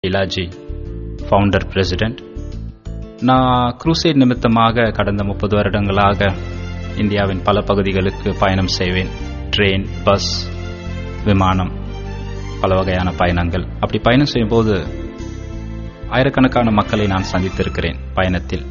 இலாஜி founder president நான் crusade நிமித்தமாக கடந்த முப்பது வருடங்களாக இந்தியாவின் பல பகுதிகளுக்கு பயணம் செய்வேன் ட்ரெயின் பஸ் விமானம் பல வகையான பயணங்கள் அப்படி பயணம் செய்யும்போது ஆயிரக்கணக்கான மக்களை நான் சந்தித்திருக்கிறேன் பயணத்தில்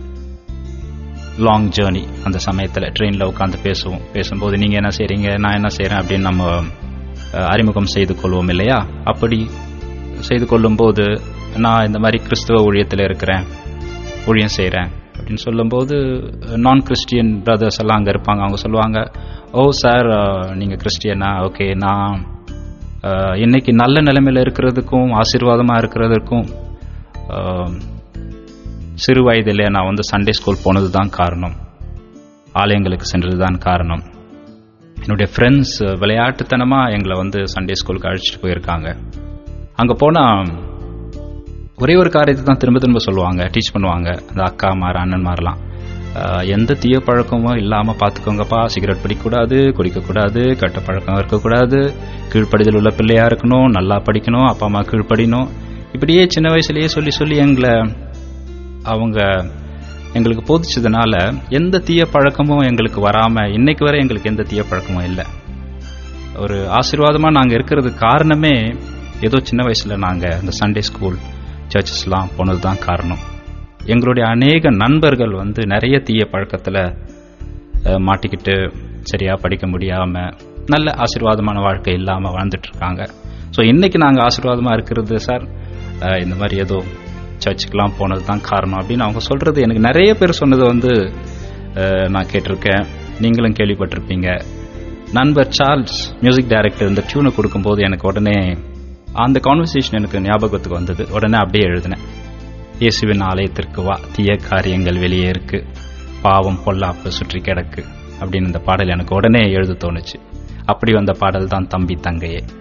லாங் ஜேர்னி அந்த சமயத்தில் ட்ரெயினில் உட்காந்து பேசுவோம் பேசும்போது நீங்கள் என்ன செய்கிறீங்க நான் என்ன செய்கிறேன் அப்படின்னு நம்ம அஹ், அறிமுகம் செய்து கொள்வோம் இல்லையா அப்படி செய்து கொள்ளும்போது நான் இந்த மாதிரி கிறிஸ்துவ ஊழியத்தில் இருக்கிறேன் ஊழியம் செய்கிறேன் அப்படின்னு சொல்லும்போது நான் கிறிஸ்டியன் பிரதர்ஸ் எல்லாம் அங்கே இருப்பாங்க அவங்க சொல்லுவாங்க ஓ சார் நீங்கள் கிறிஸ்டியனா ஓகே நான் அஹ், இன்னைக்கு நல்ல நிலைமையில் இருக்கிறதுக்கும் ஆசீர்வாதமாக இருக்கிறதுக்கும் அஹ், சிறு வயதிலே நான் வந்து சண்டே ஸ்கூல் போனது தான் காரணம் ஆலயங்களுக்கு சென்றது தான் காரணம் என்னுடைய ஃப்ரெண்ட்ஸ் விளையாட்டுத்தனமாக எங்களை வந்து சண்டே ஸ்கூலுக்கு அழைச்சிட்டு போயிருக்காங்க அங்கே போனால் ஒரே ஒரு காரியத்தை தான் திரும்ப திரும்ப சொல்லுவாங்க டீச் பண்ணுவாங்க அந்த அக்கா மார் அண்ணன்மாரெலாம் எந்த தீய பழக்கமும் இல்லாமல் பார்த்துக்கோங்கப்பா சிகரெட் பிடிக்கக்கூடாது குடிக்கக்கூடாது கெட்ட பழக்கம் இருக்கக்கூடாது கீழ்ப்படிதல் உள்ள பிள்ளையா இருக்கணும் நல்லா படிக்கணும் அப்பா அம்மா கீழ்ப்படிணும் இப்படியே சின்ன வயசுலயே சொல்லி சொல்லி எங்களை அவங்க எங்களுக்கு போதிச்சதுனால எந்த தீய பழக்கமும் எங்களுக்கு வராம இன்னைக்கு வரை எங்களுக்கு எந்த தீய பழக்கமும் இல்லை ஒரு ஆசீர்வாதமா நாங்க இருக்கிறதுக்கு காரணமே ஏதோ சின்ன வயசுல நாங்க இந்த சண்டே ஸ்கூல் சர்ச்சஸ்லாம் போனது தான் காரணம் எங்களுடைய அநேக நண்பர்கள் வந்து நிறைய தீய பழக்கத்துல அஹ், மாட்டிக்கிட்டு சரியா படிக்க முடியாம நல்ல ஆசீர்வாதமான வாழ்க்கை இல்லாம வாழ்ந்துட்டு இருக்காங்க ஸோ இன்னைக்கு நாங்க ஆசீர்வாதமா இருக்கிறது சார் அஹ், இந்த மாதிரி ஏதோ சர்ச்சுக்கெல்லாம் போனது தான் காரணம் அப்படின்னு அவங்க சொல்றது எனக்கு நிறைய பேர் சொன்னது வந்து அஹ், நான் கேட்டிருக்கேன் நீங்களும் கேள்விப்பட்டிருப்பீங்க நண்பர் சார்ல்ஸ் மியூசிக் டைரக்டர் இந்த டியூனை கொடுக்கும்போது எனக்கு உடனே அந்த கான்வர்சேஷன் எனக்கு ஞாபகத்துக்கு வந்தது உடனே அப்படியே எழுதினேன் இயேசுவின் ஆலயத்திற்கு வா தீய காரியங்கள் வெளியே இருக்கு பாவம் பொல்லாப்பு சுற்றி கிடக்கு அப்படின்னு இந்த பாடல் எனக்கு உடனே எழுத தோணுச்சு அப்படி வந்த பாடல் தான் தம்பி தங்கையே